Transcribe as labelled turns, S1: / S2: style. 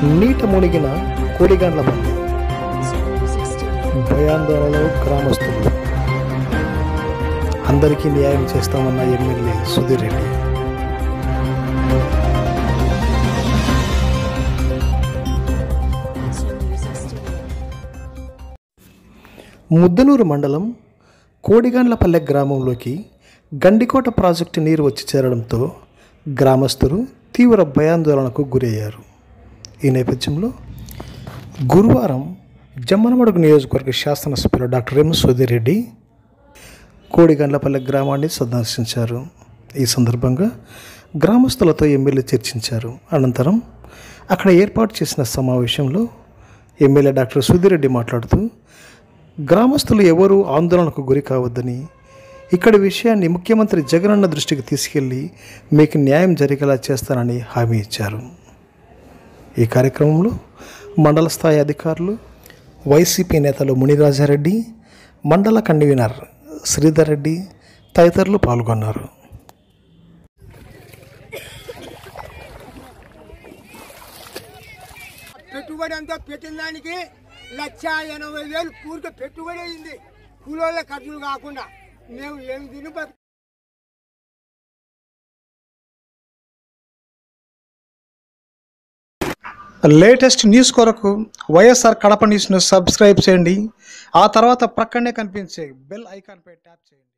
S1: నీట మునిగిన కోడిగాండ్లపల్లి భయాందోళనలో గ్రామస్తులు అందరికీ న్యాయం చేస్తామన్న ఎమ్మెల్యే సుధీర్ రెడ్డి ముద్దనూరు మండలం కోడిగాండ్లపల్లె గ్రామంలోకి గండికోట ప్రాజెక్టు నీరు వచ్చి చేరడంతో గ్రామస్తులు తీవ్ర భయాందోళనకు గురయ్యారు ఈ నేపథ్యంలో గురువారం జమ్మనమడుగు నియోజకవర్గ శాసనసభ్యులు డాక్టర్ ఎం సుధీరెడ్డి కోడిగండ్లపల్లె గ్రామాన్ని సందర్శించారు ఈ సందర్భంగా గ్రామస్తులతో ఎమ్మెల్యే చర్చించారు అనంతరం అక్కడ ఏర్పాటు చేసిన సమావేశంలో ఎమ్మెల్యే డాక్టర్ సుధీరెడ్డి మాట్లాడుతూ గ్రామస్తులు ఎవరూ ఆందోళనకు గురి కావద్దని ఇక్కడి విషయాన్ని ముఖ్యమంత్రి జగనన్న దృష్టికి తీసుకెళ్లి మీకు న్యాయం జరిగేలా చేస్తానని హామీ ఇచ్చారు ఈ కార్యక్రమంలో మండల స్థాయి అధికారులు వైసీపీ నేతలు మునిరాజారెడ్డి మండల కన్వీనర్ శ్రీధర్ రెడ్డి తదితరులు పాల్గొన్నారు
S2: పెట్టుబడి అంతా పెట్టిన దానికి లక్ష ఎనభై వేలు పూర్తి పెట్టుబడి అయింది కూలోళ్ళ ఖర్చులు కాకుండా మేము ఏం తిని బతు-
S1: లేటెస్ట్ న్యూస్ కొరకు వైఎస్ఆర్ కడప న్యూస్ను సబ్స్క్రైబ్ చేయండి ఆ తర్వాత ప్రక్కనే కనిపించే బెల్ ఐకాన్పై ట్యాప్ చేయండి